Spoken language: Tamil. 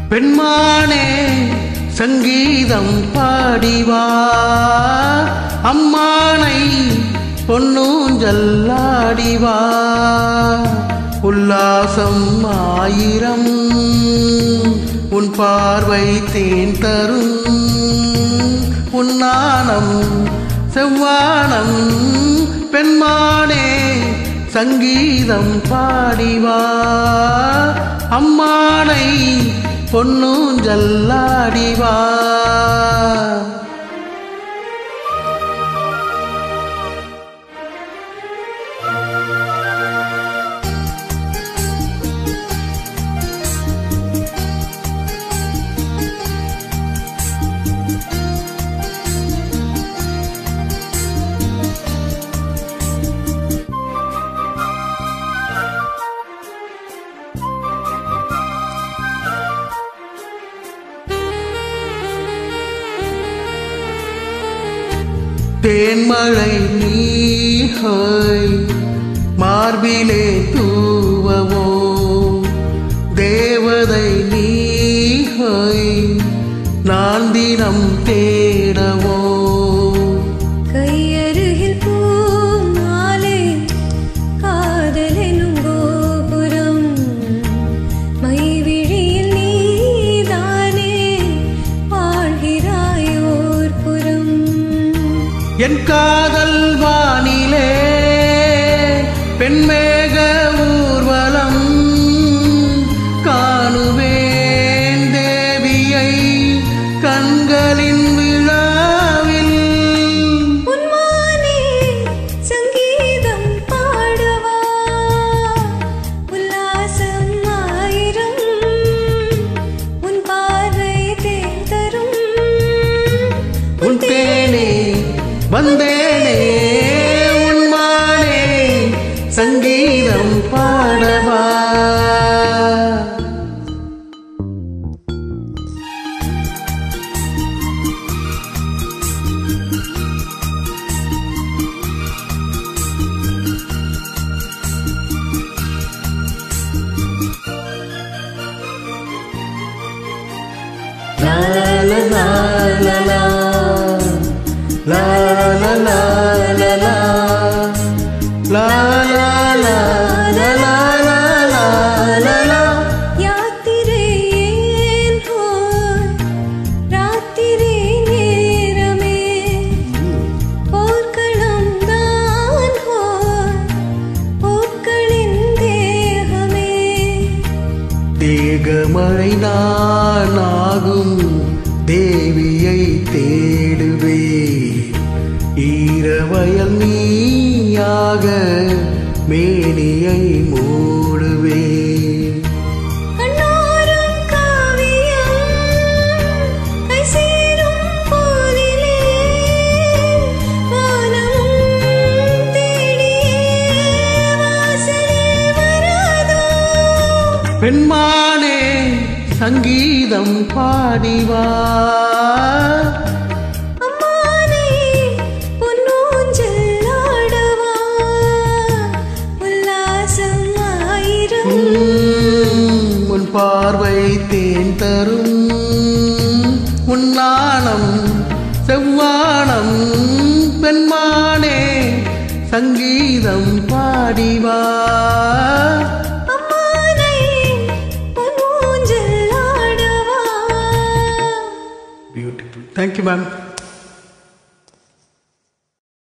பெண்மானே சங்கீதம் பாடிவா அம்மானை பொன்னூஞ்சல்லாடிவா உல்லாசம் ஆயிரம் உன் பார்வை தேன் தரும் உன்னானம் செவ்வானம் பெண்மானே சங்கீதம் பாடிவா அம்மானை பொன்னூஞ்சல்லாடிவா தேன்மழை நீஹாய் மார்பிலே தூவவோ தேவதை நீஹாய் நான் தினம் தேடவோ கையருகில் பூமாலை காதலெனும் கோபுரம் மைவிழியில் நீதானே வாழ்கிறாயோர் புறம் என் காதல் வானிலே பெண்மேக ஊர்வலம் காணுவேன் தேவியை கண்களின் விழாவில் உன்மானே சங்கீதம் பாடவா உல்லாசம் ஆயிரம் உன் பார்வை தேன் தரும் உன் தேனே வந்தேனே உன்மானே சங்கீதம் பாடவா La la la la la La la la la la La la la la la la la la la யாத்திரை ஏன் ஹோய் ராத்திரி நேரமே போர்க்களம் தான் ஹோய் பூக்களின் தேகமே தேகமழை நானாகும் தேவியை தேடுவே ஈரவயல் நீயாக மேனியை மூடுவே கண்ணோரம் காவியம் கை சேரும் போதிலே வானமும் தேடியே வாசலில் வராதோ பெண்மானே சங்கீதம் பாடிவா அம்மானை பொன்னூஞ்சல் ஆடவா உல்லாசம் ஆயிரம் உம், உன் பார்வை தேன் தரும் உன்னானம் செவ்வானம் பெண்மானே சங்கீதம் பாடிவா அம்மானை பொன்னூஞ்சல் ஆடவா பியூட்டிஃபுல் தேங்க்யூ மேம்